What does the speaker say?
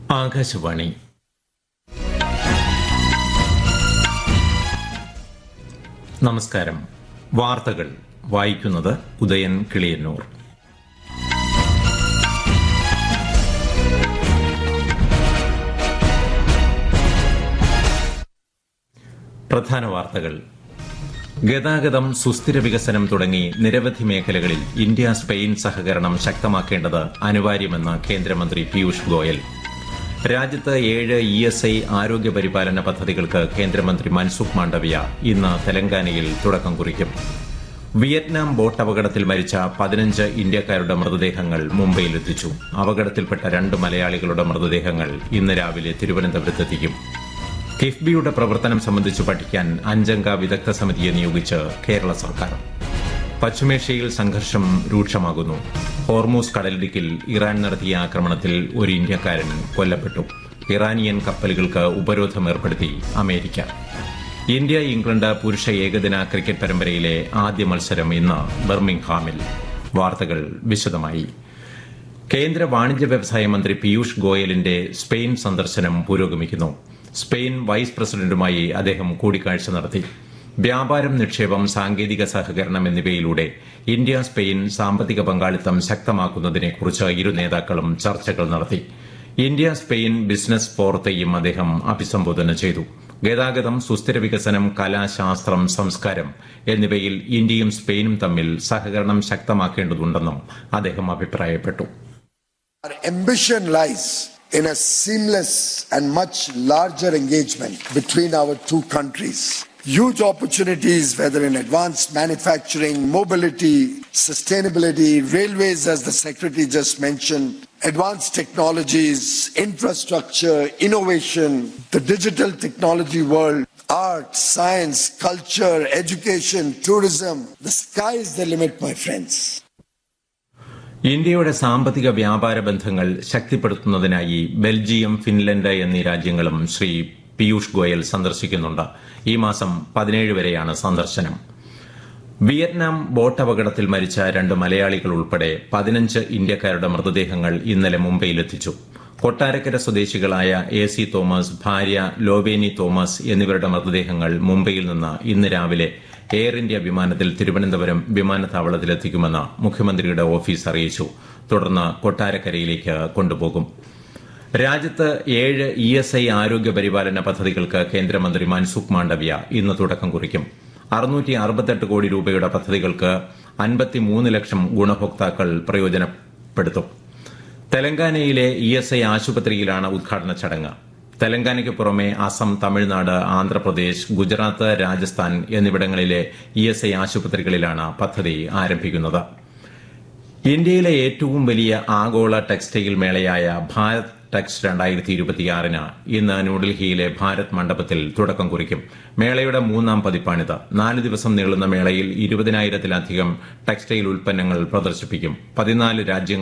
ആകാശവാണി നമസ്കാരം വാർത്തകൾ വായിക്കുന്നത് ഉദയൻ കിളിയന്നൂർ പ്രധാന വാർത്തകൾ ഗതാഗതം സുസ്ഥിര വികസനം തുടങ്ങി നിരവധി മേഖലകളിൽ ഇന്ത്യ സ്പെയിൻ സഹകരണം ശക്തമാക്കേണ്ടത് അനിവാര്യമെന്ന് കേന്ദ്രമന്ത്രി പീയൂഷ് ഗോയൽ രാജ്യത്ത് ഏഴ് ഇ എസ് ഐ ആരോഗ്യ പരിപാലന പദ്ധതികൾക്ക് കേന്ദ്രമന്ത്രി മൻസുഖ് മാണ്ഡവ്യ ഇന്ന് തെലങ്കാനയിൽ തുടക്കം കുറിക്കും വിയറ്റ്നാം ബോട്ട് അപകടത്തിൽ മരിച്ച പതിനഞ്ച് ഇന്ത്യക്കാരുടെ മൃതദേഹങ്ങൾ മുംബൈയിലെത്തിച്ചു അപകടത്തിൽപ്പെട്ട രണ്ട് മലയാളികളുടെ മൃതദേഹങ്ങൾ ഇന്ന് രാവിലെ തിരുവനന്തപുരത്തെത്തിക്കും കിഫ്ബിയുടെ പ്രവർത്തനം സംബന്ധിച്ച് പഠിക്കാൻ അഞ്ചംഗ വിദഗ്ധ സമിതിയെ നിയോഗിച്ച് കേരള സർക്കാർ പശ്ചിമേഷ്യയിൽ സംഘർഷം രൂക്ഷമാകുന്നു ഹോർമൂസ് കടലിടുക്കിൽ ഇറാൻ നടത്തിയ ആക്രമണത്തിൽ ഒരു ഇന്ത്യക്കാരൻ കൊല്ലപ്പെട്ടു ഇറാനിയൻ കപ്പലുകൾക്ക് ഉപരോധം ഏർപ്പെടുത്തി അമേരിക്ക ഇന്ത്യ ഇംഗ്ലണ്ട് പുരുഷ ഏകദിന ക്രിക്കറ്റ് പരമ്പരയിലെ ആദ്യ മത്സരം ഇന്ന് ബർമിംഗ്ഹാമിൽ വാർത്തകൾ വിശദമായി കേന്ദ്ര വാണിജ്യ വ്യവസായ മന്ത്രി പീയൂഷ് ഗോയലിന്റെ സ്പെയിൻ സന്ദർശനം പുരോഗമിക്കുന്നു സ്പെയിൻ വൈസ് പ്രസിഡന്റുമായി അദ്ദേഹം കൂടിക്കാഴ്ച നടത്തി വ്യാപാരം നിക്ഷേപം സാങ്കേതിക സഹകരണം എന്നിവയിലൂടെ ഇന്ത്യ സ്പെയിൻ സാമ്പത്തിക പങ്കാളിത്തം ശക്തമാക്കുന്നതിനെക്കുറിച്ച് ഇരു നേതാക്കളും ചർച്ചകൾ നടത്തി ഇന്ത്യ സ്പെയിൻ ബിസിനസ് ഫോറത്തെയും അദ്ദേഹം അഭിസംബോധന ചെയ്തു ഗതാഗതം സുസ്ഥിര വികസനം കല ശാസ്ത്രം സംസ്കാരം എന്നിവയിൽ ഇന്ത്യയും സ്പെയിനും തമ്മിൽ സഹകരണം ശക്തമാക്കേണ്ടതുണ്ടെന്നും അദ്ദേഹം അഭിപ്രായപ്പെട്ടു Our ambition lies in a seamless and much larger engagement between our two countries. Huge opportunities, whether in advanced manufacturing, mobility, sustainability, railways, as the Secretary just mentioned, advanced technologies, infrastructure, innovation, the digital technology world, art, science, culture, education, tourism. The sky is the limit, my friends. ഇന്ത്യയുടെ സാമ്പത്തിക വ്യാപാര ബന്ധങ്ങൾ ശക്തിപ്പെടുത്തുന്നതിനായി Belgium Finland എന്നീ രാജ്യങ്ങളും ശ്രീ പീയൂഷ് ഗോയൽ സന്ദർശിക്കുന്നുണ്ട് ഈ മാസം പതിനേഴ് വരെയാണ് സന്ദർശനം വിയറ്റ്നാം ബോട്ട് അപകടത്തിൽ മരിച്ച രണ്ട് മലയാളികൾ ഉൾപ്പെടെ പതിനഞ്ച് ഇന്ത്യക്കാരുടെ മൃതദേഹങ്ങൾ ഇന്നലെ മുംബൈയിലെത്തിച്ചു കൊട്ടാരക്കര സ്വദേശികളായ എ സി തോമസ് ഭാര്യ ലോവേനി തോമസ് എന്നിവരുടെ മൃതദേഹങ്ങൾ മുംബൈയിൽ നിന്ന് ഇന്ന് രാവിലെ എയർ ഇന്ത്യ വിമാനത്തിൽ തിരുവനന്തപുരം വിമാനത്താവളത്തിലെത്തിക്കുമെന്ന് മുഖ്യമന്ത്രിയുടെ ഓഫീസ് അറിയിച്ചു തുടർന്ന് കൊട്ടാരക്കരയിലേക്ക് കൊണ്ടുപോകും രാജ്യത്ത് ഏഴ് ഇ എസ് ഐ ആരോഗ്യ പരിപാലന പദ്ധതികൾക്ക് കേന്ദ്രമന്ത്രി മൻസുഖ് മാണ്ഡവ്യ ഇന്ന് തുടക്കം കുറിക്കും അറുന്നൂറ്റി അറുപത്തെട്ട് കോടി രൂപയുടെ പദ്ധതികൾക്ക് അൻപത്തിമൂന്ന് ലക്ഷം ഗുണഭോക്താക്കൾ പ്രയോജനപ്പെടുത്തും തെലങ്കാനയിലെ ഇ എസ് ഐ ആശുപത്രിയിലാണ് ഉദ്ഘാടന ചടങ്ങ് തെലങ്കാനയ്ക്ക് പുറമെ അസം തമിഴ്നാട് ആന്ധ്രാപ്രദേശ് ഗുജറാത്ത് രാജസ്ഥാൻ എന്നിവിടങ്ങളിലെ ഇ എസ് ഐ ആശുപത്രികളിലാണ് പദ്ധതി ആരംഭിക്കുന്നത് ഇന്ത്യയിലെ ഏറ്റവും വലിയ ആഗോള ടെക്സ്റ്റൈൽ മേളയായ ഭാരത് ടെക്സ് രണ്ടായിരത്തി ഇരുപത്തിയാറിന് ഇന്ന് ന്യൂഡൽഹിയിലെ ഭാരത് മണ്ഡപത്തിൽ തുടക്കം കുറിക്കും മേളയുടെ മൂന്നാം പതിപ്പാണിത് നാല് ദിവസം നീളുന്ന മേളയിൽ ഇരുപതിനായിരത്തിലധികം ടെക്സ്റ്റൈൽ ഉൽപ്പന്നങ്ങൾ പ്രദർശിപ്പിക്കും പതിനാല് രാജ്യങ്ങൾ